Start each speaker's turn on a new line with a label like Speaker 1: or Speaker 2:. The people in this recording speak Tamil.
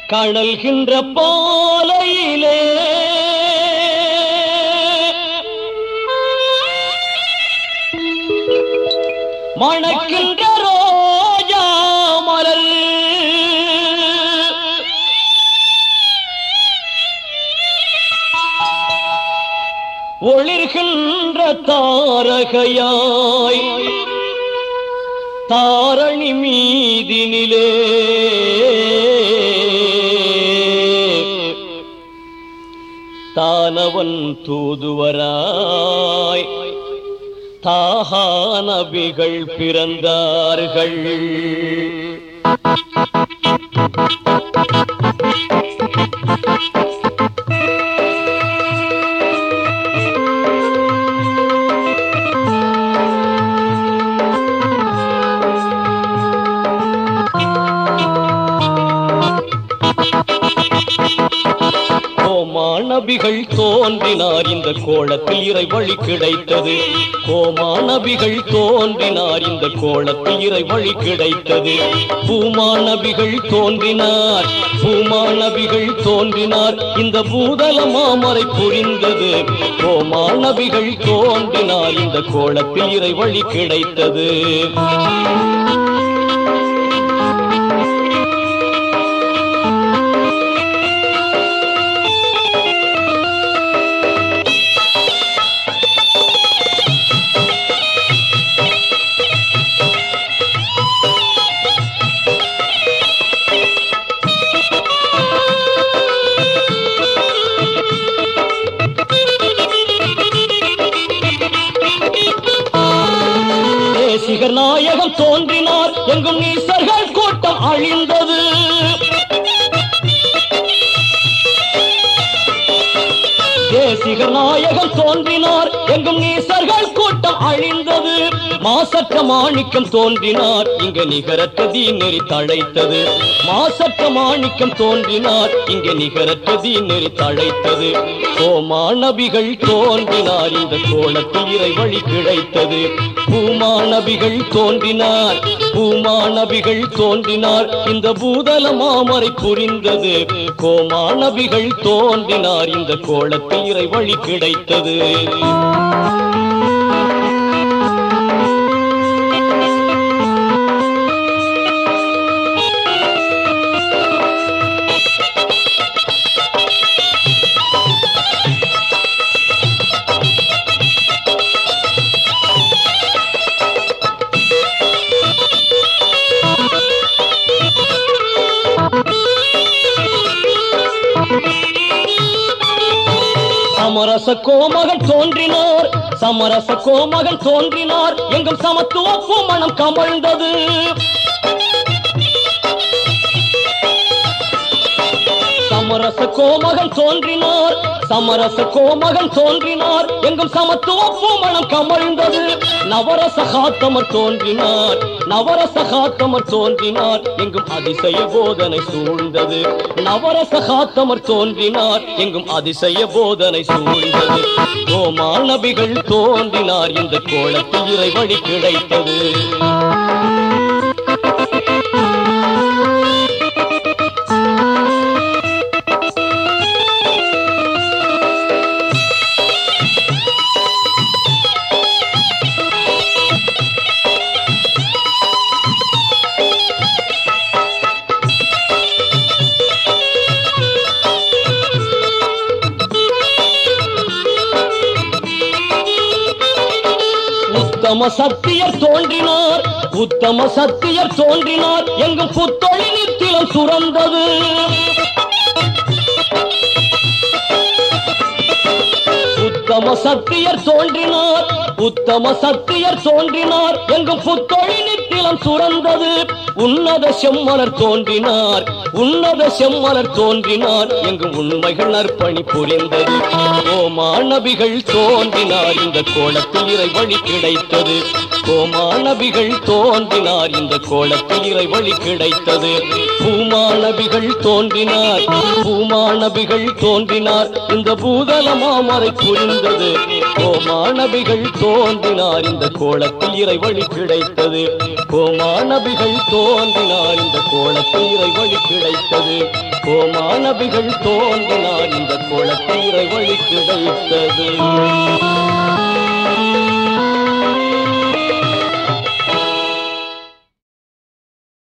Speaker 1: கழல்கின்ற பாலையிலே மணக்கின்ற ரோஜா மலர் ஒளிர்கின்ற தாரகையாய் தாரணி மீதினிலே தானவன் தூதுவராய் தாஹா நபிகள் பிறந்தார்கள் கோமாநபிகள் தோன்றினார் இந்த கோலத்தில் இறை வழி கிடைத்தது கோமாநபிகள் தோன்றினார் இந்த கோலத்தில் இறை வழி கிடைத்தது பூமாநபிகள் தோன்றினார் பூமாநபிகள் தோன்றினார் இந்த பூதல மாமரை புரிந்தது கோமாநபிகள் தோன்றினார் இந்த கோலத்தில் இறை வழி கிடைத்தது தேசிகர் நாயகம் தோன்றினார் எங்கும் நீசர்கள் கூட்டம் அழிந்தது தேசிகர் நாயகம் தோன்றினார் எங்கும் நீசர்கள் கூட்டம் அழிந்தது மாசற்ற மாணிக்கம் தோன்றினார் இங்க நிகரற்ற தீநெறி தழைத்தது மாசற்ற மாணிக்கம் தோன்றினார் இங்க நிகரற்ற தீநெறி தழைத்தது கோமாநபிகள் தோன்றினார் இந்த கோலத்தில் இறை வழி கிடைத்தது பூமாநபிகள் தோன்றினார் பூமாநபிகள் தோன்றினார் இந்த பூதல மாமரை புரிந்தது கோமாநபிகள் தோன்றினார் இந்த கோலத்தில் இறை வழி கிடைத்தது சமரச கோமகன் தோன்றினார் சமரச கோமகன் தோன்றினார் எங்கும் சமத்துவ பூமணம் கமழ்ந்தது சமரச கோமகன் தோன்றினார் சமரச கோமகன் தோன்றினார் எங்கும் சமத்துவ பூமணம் கமழ்ந்தது நவரச காத்தமர் தோன்றினார் நவரச காத்தமர் தோன்றினார் எங்கும் அதிசய போதனை சூழ்ந்தது நவரச காத்தமர் தோன்றினார் எங்கும் அதிசய போதனை சூழ்ந்தது கோமாநபிகள் தோன்றினார் இந்த கோலத்தில் இறை வழி கிடைத்தது உத்தம சத்தியர் தோன்றினார் உத்தம சத்தியர் தோன்றினார் எங்கும் புத்தொழி நித்திலம் சுரந்தது உத்தம சத்தியர் தோன்றினார் உத்தம சத்தியர் தோன்றினார் எங்கும் புத்தொழி நித்திலம் சுரந்தது உன்னத செம்மலர் தோன்றினார் உன்னத செம்மலர் தோன்றினார் எங்கும் உண்மைகள் அர்ப்பணி புரிந்தது கோமாநபிகள் தோன்றினார் இந்த கோலத்தில் இறை வழி கிடைத்தது கோமாநபிகள் தோன்றினார் இந்த கோலத்தில் இறை வழி கிடைத்தது பூமாநபிகள் தோன்றினார் பூமாநபிகள் தோன்றினார் இந்த பூதல மாமரை புரிந்தது கோமாநபிகள் தோன்றினார் இந்த கோலத்தில் இறை வழி கிடைத்தது கோமாநபிகள் தோன்றினார் இந்த கோலத்தில் இறை வழி கிடைத்தது கோமானபிகள் தோன்றினார் இந்த குளத்தை இறைவழி கிடைத்தது